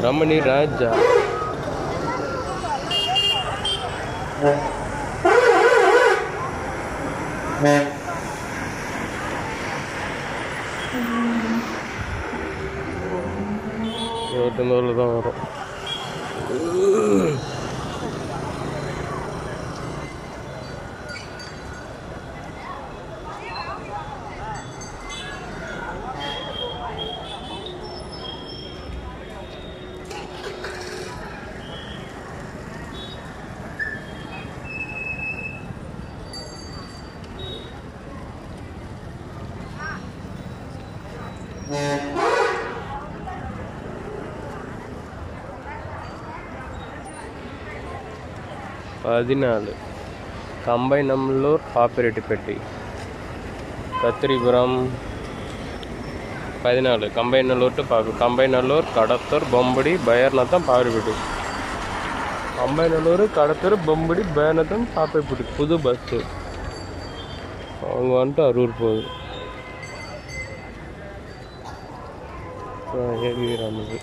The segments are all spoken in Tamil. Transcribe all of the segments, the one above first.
ரமணி ராஜா இருபத்தொம்பதுல தான் வரும் பதினாலு கம்பைநல்லூர் பாப்பிரெட்டிப்பட்டி கத்திரிபுரம் பதினாலு கம்பைநல்லூர் டு பாப்பி கம்பைநல்லூர் கடத்தூர் பொம்படி பயர்நத்தம் பாப்பிரெட்டி கம்பைநல்லூர் கடத்தூர் பொம்படி பயர்நத்தம் பாப்பிரெட்டி புது பஸ்ஸு அவங்க வந்துட்டு அரூர் போகுது AV Ramadhu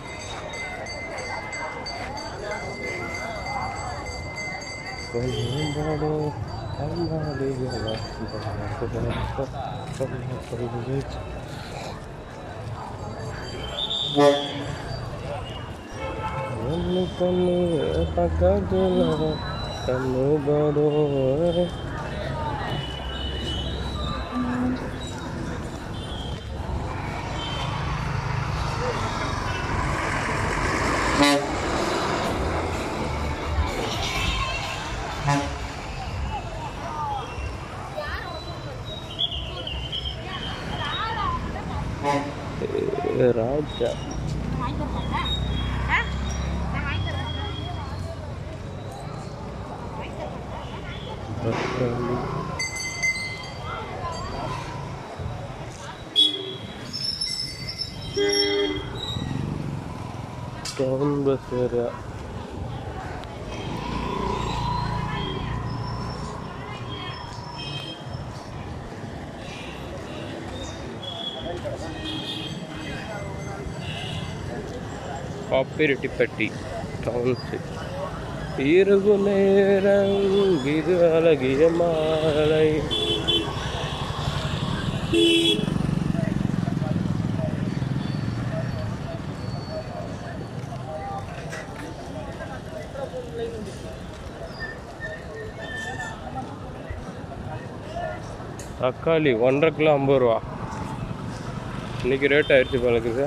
Raja bus stand town bus area Pappireddipatti township இரவு நேரம் இது அழகிய மாலை தக்காளி ஒன்றரை கிலோ ஐம்பது ரூபா இன்னைக்கு ரேட் ஆயிடுச்சு பழகுது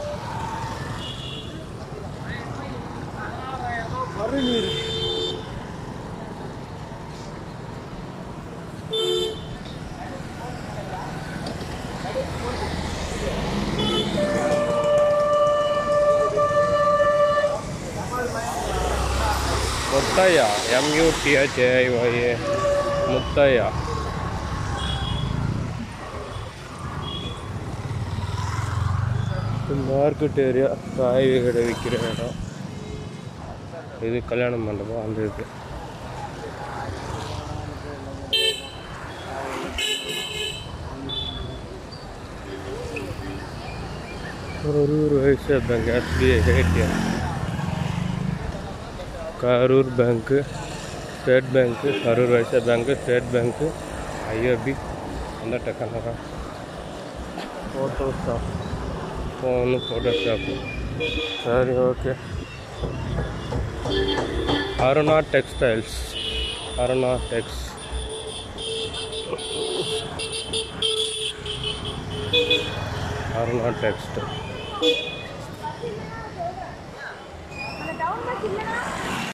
முத்தையா எம்யூடிஹெச்ஏஐஒஏ முத்தையா மார்க்கெட் ஏரியா காய் கடை விற்கிற இடம் இது கல்யாண மண்டபம் அந்த இது Karur Vaishya bank SBI ATM Karur பேங்க்கு ஸ்டேட் பேங்க்கு கரூர் வைசியா பேங்க்கு ஸ்டேட் பேங்க்கு ஐஆர்பி அந்த Canara photo shop phone photo shop சரி ஓகே அருணா டெக்ஸ்டைல்ஸ் அருணா டெக்ஸ் அருணா டெக்ஸ்டைல் அந்த டவுன் பஸ் இல்லைன்னா